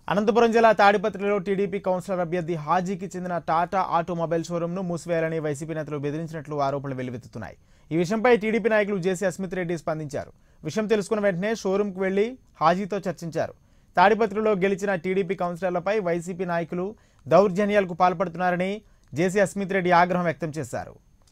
అనంతపురం జిల్లా తాడిపత్రిలో TDP councillor అభ్యర్థి హాజీకి చెందిన టాటా ఆటోమొబైల్ షోరూంను మూసివేయాలని వైసీపీ నేతలు బెదిరించినట్లు ఆరోపణలు వెల్లువెత్తుతున్నాయి ఈ విషయంపై టీడీపీ నాయకులు జేసీ అస్మిత్ రెడ్డి స్పందించారు విషయం తెలుసుకున్న వెంటనే షోరూంకు వెళ్లి హాజీతో చర్చించారు తాడిపత్రిలో గెలిచిన టీడీపీ కౌన్సిలర్లపై వైసీపీ నాయకులు దౌర్జన్యాలకు పాల్పడుతున్నారని జేసీ అస్మిత్ రెడ్డి ఆగ్రహం వ్యక్తం చేశారు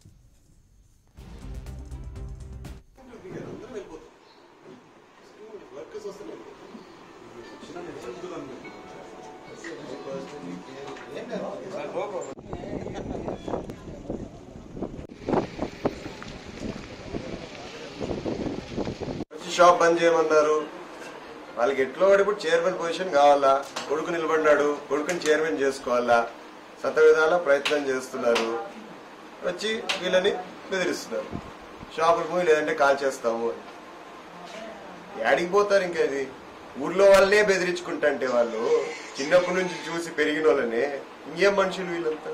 వచ్చి షాప్ బంద్ చేయమన్నారు వాళ్ళకి ఎట్లో వాడు ఇప్పుడు చైర్మన్ పొజిషన్ కావాలా కొడుకు నిలబడినాడు కొడుకుని చైర్మన్ చేసుకోవాలా సత విధాల ప్రయత్నం చేస్తున్నారు వచ్చి వీళ్ళని బెదిరిస్తున్నారు షాపులు పోయి లేదంటే కాల్ చేస్తాము అని యాడికి పోతారు ఇంకేది ఊర్లో వాళ్ళనే బెదిరించుకుంటుంటే వాళ్ళు చిన్నప్పటి నుంచి చూసి పెరిగిన వాళ్ళని ఇంకేం మనుషులు వీళ్ళంతా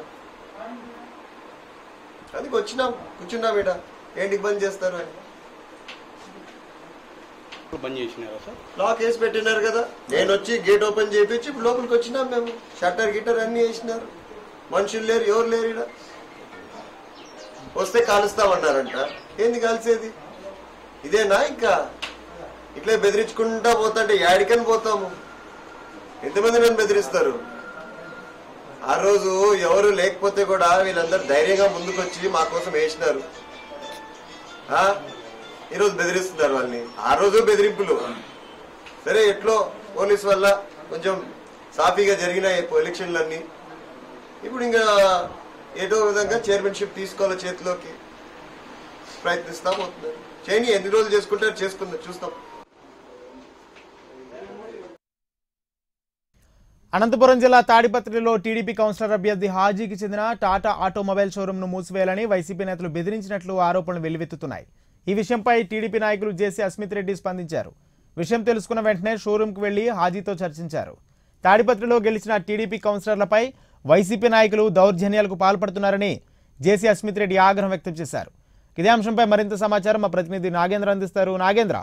అందుకు వచ్చినాం కూర్చున్నాం ఇట ఏంటికి బంద్ చేస్తారు అని బంద్ చేసినారా సార్ లాక్ వేసి పెట్టినారు కదా నేను వచ్చి గేట్ ఓపెన్ చేయించి ఇప్పుడు లోపలికి వచ్చినాం మేము షట్టర్ గిట్టర్ అన్ని వేసినారు మనుషులు లేరు ఎవరు లేరు ఈడ వస్తే కాలుస్తామన్నారంట ఏంది కాల్చేది ఇదేనా ఇంకా ఇట్లే బెదిరించుకుంటా పోతుంటే యాడికని పోతాము ఎంతమంది నన్ను బెదిరిస్తారు ఆ రోజు ఎవరు లేకపోతే కూడా వీళ్ళందరూ ధైర్యంగా ముందుకొచ్చి మా కోసం వేసినారు ఆ? ఈరోజు బెదిరిస్తున్నారు వాళ్ళని ఆ రోజు బెదిరింపులు సరే ఎట్లో పోలీస్ వల్ల కొంచెం సాఫీగా జరిగినాయి ఎలక్షన్లన్నీ ఇప్పుడు ఇంకా ఏదో విధంగా చైర్మన్షిప్ తీసుకోవాలి చేతిలోకి ప్రయత్నిస్తా పోతున్నారు చేయని ఎన్ని రోజులు చేసుకుంటారు చేసుకుందాం చూస్తాం అనంతపురం జిల్లా తాడిపత్రిలో టీడీపీ కౌన్సిలర్ అభ్యర్థి హాజీకి చెందిన టాటా ఆటోమొబైల్ షోరూంను మూసివేయాలని వైసీపీ నేతలు బెదిరించినట్లు ఆరోపణలు వెల్లువెత్తుతున్నాయి ఈ విషయంపై టీడీపీ నాయకులు జేసీ అస్మిత్ రెడ్డి స్పందించారు విషయం తెలుసుకున్న వెంటనే షోరూంకు వెళ్లి హాజీతో చర్చించారు తాడిపత్రిలో గెలిచిన టీడీపీ కౌన్సిలర్లపై వైసీపీ నాయకులు దౌర్జన్యాలకు పాల్పడుతున్నారని జేసీ అస్మిత్ రెడ్డి ఆగ్రహం వ్యక్తం చేశారు ఇదే అంశంపై మరింత సమాచారం మా ప్రతినిధి నాగేంద్ర అందిస్తారు నాగేంద్ర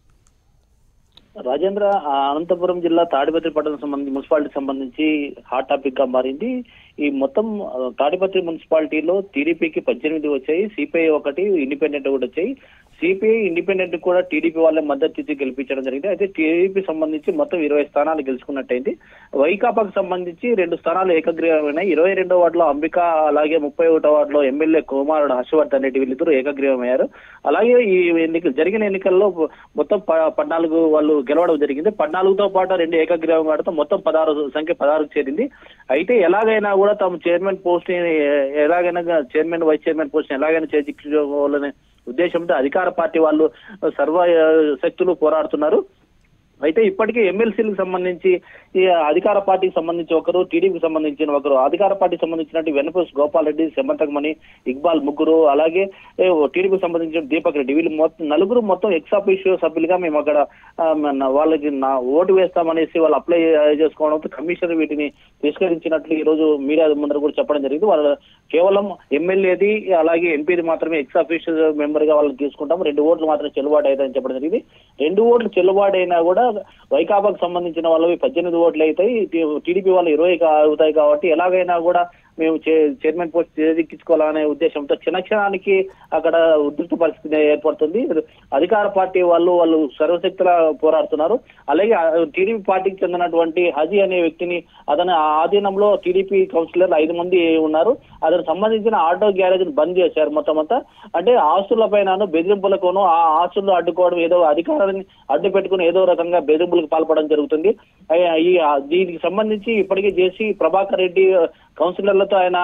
రాజేంద్ర ఆ అనంతపురం జిల్లా తాడిపత్రి పట్టణం సంబంధించి మున్సిపాలిటీకి సంబంధించి హాట్ టాపిక్ గా మారింది ఈ మొత్తం ఆ, తాడిపత్రి మున్సిపాలిటీలో టీడీపీకి పద్దెనిమిది వచ్చాయి సిపిఐ ఒకటి ఇండిపెండెంట్ కూడా వచ్చాయి సిపిఐ ఇండిపెండెంట్ కూడా టీడీపీ వాళ్ళే మద్దతు ఇచ్చి గెలిపించడం జరిగింది అయితే టీడీపీ సంబంధించి మొత్తం ఇరవై స్థానాలు గెలుచుకున్నట్టయింది వైకాపాకు సంబంధించి రెండు స్థానాలు ఏకగ్రీవమైనాయి ఇరవై రెండో వార్డులో అంబిక అలాగే ముప్పై ఒకటో వార్డులో ఎమ్మెల్యే కుమారుడు హర్షవర్ధన్ రెడ్డి వీళ్ళిద్దరూ ఏకగ్రీవమయ్యారు అలాగే ఈ ఎన్నికలు జరిగిన ఎన్నికల్లో మొత్తం ప- పద్నాలుగు వాళ్ళు గెలవడం జరిగింది పద్నాలుగుతో పాటు రెండు ఏకగ్రీవం కావడంతో మొత్తం పదహారు సంఖ్య పదహారుకు చేరింది అయితే ఎలాగైనా కూడా తమ చైర్మన్ పోస్ట్ ని ఎలాగైనా చైర్మన్ వైస్ చైర్మన్ పోస్ట్ ని ఎలాగైనా చేజిక్కోవాలనే ఉద్దేశంతో అధికార పార్టీ వాళ్ళు సర్వ శక్తులు పోరాడుతున్నారు అయితే ఇప్పటికే ఎమ్మెల్సీలకు సంబంధించి ఈ అధికార పార్టీకి సంబంధించి ఒకరు టీడీపీకి సంబంధించిన ఒకరు అధికార పార్టీకి సంబంధించినట్టు వెన్నపూస్ గోపాల్ రెడ్డి సెమంతకమణి ఇక్బాల్ ముగ్గురు అలాగే ఏ, టీడీపీకి సంబంధించిన దీపక్ రెడ్డి వీళ్ళు మొత్తం నలుగురు మొత్తం ఎక్స్ ఆఫీషియో సభ్యులుగా మేము అక్కడ ఆ, మన వాళ్ళకి నా ఓటు వేస్తామనేసి వాళ్ళు అప్లై చేసుకోవడంతో కమిషనర్ వీటిని తిరస్కరించినట్లు ఈ రోజు మీడియా ముందర కూడా చెప్పడం జరిగింది వాళ్ళు కేవలం ఎమ్మెల్యేది అలాగే ఎంపీది మాత్రమే ఎక్స్ ఆఫీషియల్ మెంబర్ గా వాళ్ళని తీసుకుంటాం రెండు ఓట్లు మాత్రం చెల్లుబాటు అవుతాయని చెప్పడం జరిగింది రెండు ఓట్లు చెల్లుబాటు అయినా కూడా వైకాపాకు సంబంధించిన వాళ్ళవి పద్దెనిమిది ఓట్లు అవుతాయి టీడీపీ వాళ్ళు ఇరవై కా- అవుతాయి కాబట్టి ఎలాగైనా కూడా మేము చే- చైర్మన్ పోస్ట్ చేజిక్కించుకోవాలనే ఉద్దేశంతో క్షణ క్షణానికి అక్కడ ఉద్రిక్త పరిస్థితి ఏర్పడుతుంది అధికార పార్టీ వాళ్ళు వాళ్ళు సర్వశక్తుల పోరాడుతున్నారు అలాగే ఆ టీడీపీ పార్టీకి చెందినటువంటి హజీ అనే వ్యక్తిని అతని ఆధీనంలో టీడీపీ కౌన్సిలర్లు ఐదు మంది ఉన్నారు అతనికి సంబంధించిన ఆటో గ్యారేజ్ బంద్ చేశారు మొత్తం అంతా అంటే ఆస్తుల పైన బెదిరింపులకును ఆ ఆస్తులు అడ్డుకోవడం ఏదో అధికారాన్ని అడ్డు పెట్టుకుని ఏదో రకంగా బెదిరింపులకు పాల్పడడం జరుగుతుంది అయ్య, ఈ ఆ, దీనికి సంబంధించి ఇప్పటికే చేసి ప్రభాకర్ రెడ్డి కౌన్సిలర్లతో ఆయన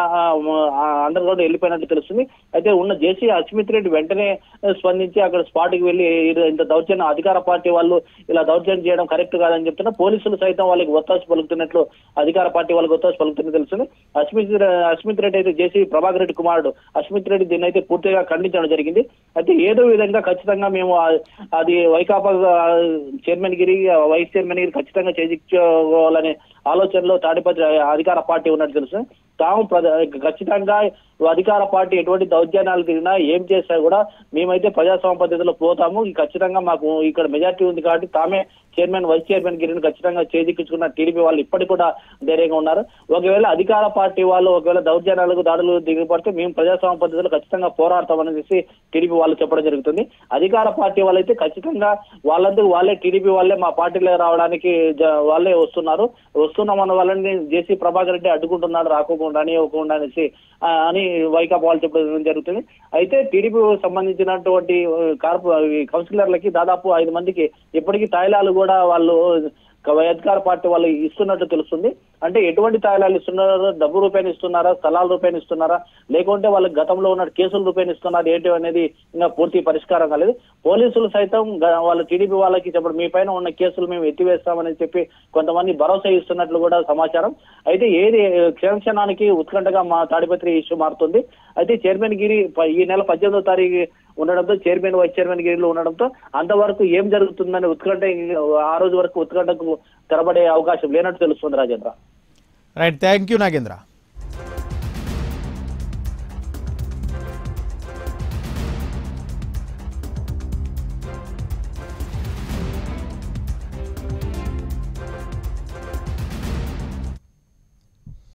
అండర్ గ్రౌండ్ వెళ్ళిపోయినట్టు తెలుస్తుంది అయితే ఉన్న జేసీ అస్మిత్ రెడ్డి వెంటనే ఆ, స్పందించి అక్కడ స్పాట్ కి వెళ్ళి ఇది ఇంత దౌర్జన్యం అధికార పార్టీ వాళ్ళు ఇలా దౌర్జన్యం చేయడం కరెక్ట్ కాదని చెప్తున్నా పోలీసులు సైతం వాళ్ళకి ఒత్తాసు పలుకుతున్నట్లు అధికార పార్టీ వాళ్ళకి ఒత్తాసు పలుకుతున్నట్టు తెలుస్తుంది అస్మిత్ అస్మిత్ రెడ్డి అయితే జేసీ ప్రభాకర్ రెడ్డి కుమారుడు అస్మిత్ రెడ్డి దీన్ని అయితే పూర్తిగా ఖండించడం జరిగింది అయితే ఏదో విధంగా ఖచ్చితంగా మేము ఆ- అది వైకాపా ఆ, చైర్మన్ గిరి ఆ, వైస్ చైర్మన్ గిరి ఖచ్చితంగా చేజిక్కోవాలనే ఆలోచనలో తాడిపత్రి అధికార పార్టీ ఉన్నట్టు తెలుసు తాము ప్రజ- ఖచ్చితంగా అధికార పార్టీ ఎటువంటి దౌర్జన్యాలు తిరిగినా ఏం చేసినా కూడా మేమైతే ప్రజాస్వామ్య పద్ధతిలో పోతాము ఈ ఖచ్చితంగా మాకు ఇక్కడ మెజార్టీ ఉంది కాబట్టి తామే చైర్మన్ వైస్ చైర్మన్ గిరిని ఖచ్చితంగా చేజిక్కించుకున్న టీడీపీ వాళ్ళు ఇప్పటికి కూడా ధైర్యంగా ఉన్నారు ఒకవేళ అధికార పార్టీ వాళ్ళు ఒకవేళ దౌర్జన్యాలకు దాడులు దిగబడితే మేము ప్రజాస్వామ్య పద్ధతిలో ఖచ్చితంగా పోరాడతామని చెప్పి టీడీపీ వాళ్ళు చెప్పడం జరుగుతుంది అధికార పార్టీ వాళ్ళైతే ఖచ్చితంగా వాళ్ళందరూ వాళ్ళే టీడీపీ వాళ్ళే మా పార్టీలో రావడానికి జ- వాళ్ళే వస్తున్నారు వస్తున్నామన్న వాళ్ళని జేసీ ప్రభాకర్ రెడ్డి అడ్డుకుంటున్నాడు రాకోకుండా అని ఇవ్వకుండా అనేసి ఆ, అని వైకాపా వాళ్ళు చెప్పడం జరుగుతుంది అయితే టీడీపీ సంబంధించినటువంటి ఆ, కార్పొ ఈ కౌన్సిలర్లకి దాదాపు ఐదు మందికి ఇప్పటికీ తాయిలాలు కూడా వాళ్ళు క- అధికార పార్టీ వాళ్ళు ఇస్తున్నట్టు తెలుస్తుంది అంటే ఎటువంటి తాయిలాలు ఇస్తున్నారో డబ్బు రూపాయలు ఇస్తున్నారా స్థలాల రూపాయలు ఇస్తున్నారా లేకుంటే వాళ్ళకి గతంలో ఉన్న కేసుల రూపాయలు ఇస్తున్నారు ఏంటి అనేది ఇంకా పూర్తి పరిష్కారం కాలేదు పోలీసులు సైతం గ- వాళ్ళ టీడీపీ వాళ్ళకి చెప్పడం మీ పైన ఉన్న కేసులు మేము ఎత్తివేస్తామని చెప్పి కొంతమంది భరోసా ఇస్తున్నట్లు కూడా సమాచారం అయితే ఏది క్షణక్షణానికి ఉత్కంఠగా మా తాడిపత్రి ఇష్యూ మారుతుంది అయితే చైర్మన్ గిరి ప- ఈ నెల పద్దెనిమిదో తారీఖు ఉండడంతో చైర్మన్ వైస్ చైర్మన్ గిరిలో ఉండడంతో అంతవరకు ఏం జరుగుతుందని ఉత్కంఠ ఆ రోజు వరకు ఉత్కంఠకు తెరబడే అవకాశం లేనట్టు తెలుస్తుంది Rajendra right thank you Nagendra